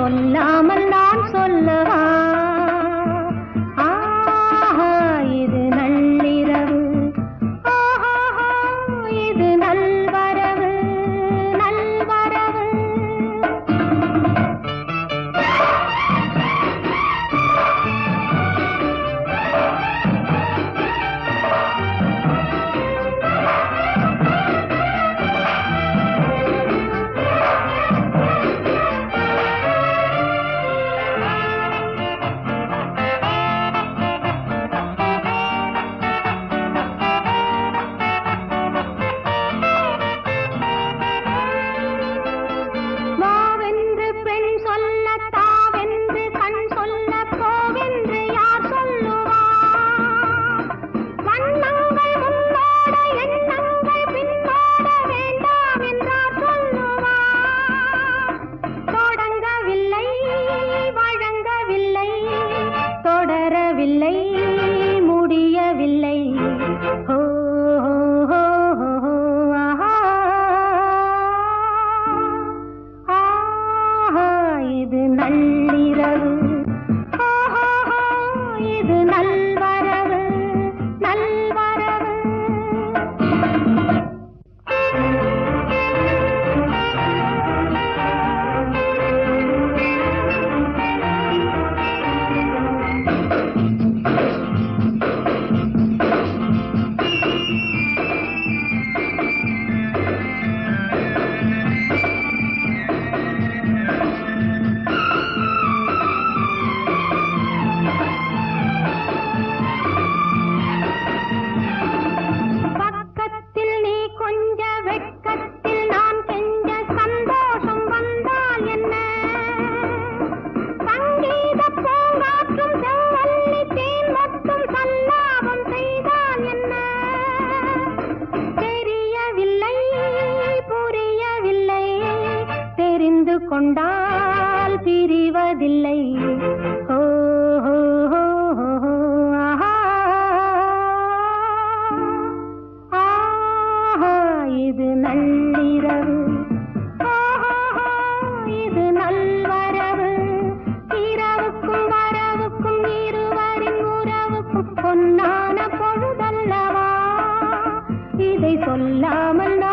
சொல்லாமல் நான் சொல்லவா ஆஹா இது நள்ளிரவு ஆஹா இது நல்வரவு நல்வரவு வாவென்று பெண் சொல்ல தாவென்று கண் சொல்ல கோவென்று யார் சொல்லுவார் வண்ணங்கள் முன்னோட எண்ணங்கள் பின்னோட வேண்டாம் என்றார் சொல்லுவார் தொடங்கவில்லை வழங்கவில்லை தொடரவில்லை முடியவில்லை ஹோ ஹோ ஹோ ஹோ ஹோ ஆஹா ஆஹா இது நள்ளிரவு ஆஹா இது நல்வரவு நல்வரவு பக்கத்தில் நீ கொஞ்ச வெட்கத்தில் நான் கெஞ்ச சந்தோஷம் வந்தால் என்ன சங்கீத பூங்காற்றும் செவ்வல்லி தேன் மட்டும் சல்லாபம் செய்தால் என்ன தெரியவில்லை புரியவில்லை தெரிந்து கொண்டால் பிரிவதில்லை ஓ ஹோ ஹோ ஹோ ஹோ ஆஹா ஆஹா இது நள்ளிரவு ஆஹா இது நல்வரவு இரவுக்கும் வரவுக்கும் இருவரின் உறவுக்கும் பொன்னான பொழுதல்லவா இதை சொல்லாமல் நான்